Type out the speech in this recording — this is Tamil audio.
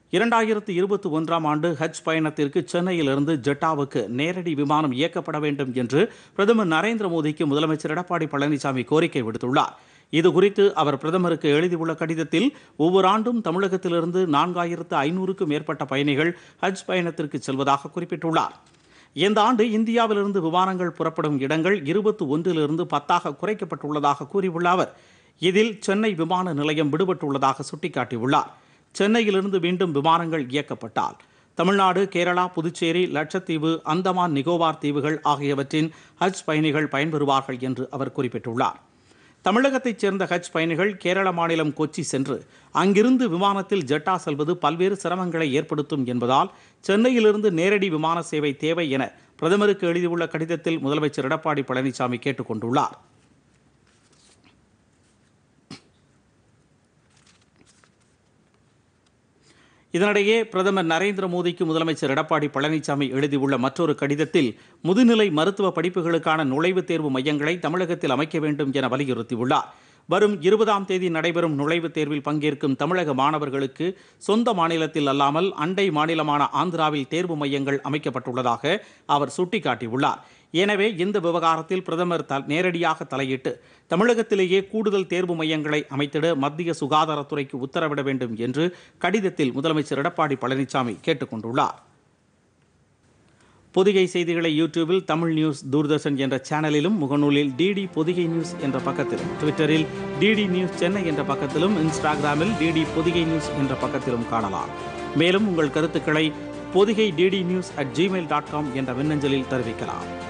இரண்டாயிரத்து இருபத்தி ஒன்றாம் ஆண்டு ஹஜ் பயணத்திற்கு சென்னையிலிருந்து ஜெட்டாவுக்கு நேரடி விமானம் இயக்கப்பட வேண்டும் என்று பிரதமர் நரேந்திர மோடிக்கு முதலமைச்சர் எடப்பாடி பழனிசாமி கோரிக்கை விடுத்துள்ளார் இதுகுறித்து அவர் பிரதமருக்கு எழுதியுள்ள கடிதத்தில் ஒவ்வொரு ஆண்டும் தமிழகத்திலிருந்து நான்காயிரத்து ஐநூறுக்கும் மேற்பட்ட பயணிகள் ஹஜ் பயணத்திற்கு செல்வதாக குறிப்பிட்டுள்ளார் இந்த ஆண்டு இந்தியாவிலிருந்து விமானங்கள் புறப்படும் இடங்கள் இருபத்தி ஒன்றிலிருந்து பத்தாக குறைக்கப்பட்டுள்ளதாக கூறியுள்ள அவர் இதில் சென்னை விமான நிலையம் விடுபட்டுள்ளதாக சுட்டிக்காட்டியுள்ளார் சென்னையிலிருந்து மீண்டும் விமானங்கள் இயக்கப்பட்டால் தமிழ்நாடு கேரளா புதுச்சேரி லட்சத்தீவு அந்தமான் நிகோபார் தீவுகள் ஆகியவற்றின் ஹஜ் பயணிகள் பயன்பெறுவார்கள் என்று அவர் குறிப்பிட்டுள்ளார் தமிழகத்தைச் சேர்ந்த ஹஜ் பயணிகள் கேரள மாநிலம் கொச்சி சென்று அங்கிருந்து விமானத்தில் ஜெட்டா செல்வது பல்வேறு சிரமங்களை ஏற்படுத்தும் என்பதால் சென்னையிலிருந்து நேரடி விமான சேவை தேவை என பிரதமருக்கு எழுதியுள்ள கடிதத்தில் முதலமைச்சர் எடப்பாடி பழனிசாமி கேட்டுக் கொண்டுள்ளார் இதனிடையே பிரதமர் நரேந்திர மோடிக்கு முதலமைச்சர் எடப்பாடி பழனிசாமி எழுதியுள்ள மற்றொரு கடிதத்தில் முதுநிலை மருத்துவ படிப்புகளுக்கான நுழைவுத் தேர்வு மையங்களை தமிழகத்தில் அமைக்க வேண்டும் என வலியுறுத்தியுள்ளார் வரும் இருபதாம் தேதி நடைபெறும் நுழைவுத் தேர்வில் பங்கேற்கும் தமிழக மாணவர்களுக்கு சொந்த மாநிலத்தில் அல்லாமல் அண்டை மாநிலமான ஆந்திராவில் தேர்வு மையங்கள் அமைக்கப்பட்டுள்ளதாக அவர் சுட்டிக்காட்டியுள்ளார் எனவே இந்த விவகாரத்தில் பிரதமர் த நேரடியாக தலையிட்டு தமிழகத்திலேயே கூடுதல் தேர்வு மையங்களை அமைத்திட மத்திய சுகாதாரத்துறைக்கு உத்தரவிட வேண்டும் என்று கடிதத்தில் முதலமைச்சர் எடப்பாடி பழனிசாமி கேட்டுக் கொண்டுள்ளார் பொதிகை செய்திகளை யூடியூபில் தமிழ் நியூஸ் தூர்தர்ஷன் என்ற சேனலிலும் முகநூலில் டிடி பொதிகை நியூஸ் என்ற பக்கத்திலும் ட்விட்டரில் டிடி நியூஸ் சென்னை என்ற பக்கத்திலும் இன்ஸ்டாகிராமில் டிடி பொதிகை நியூஸ் என்ற பக்கத்திலும் காணலாம் மேலும் உங்கள் கருத்துக்களை Podhigai DD news at Gmail dot com என்ற மின்னஞ்சலில் தெரிவிக்கலாம்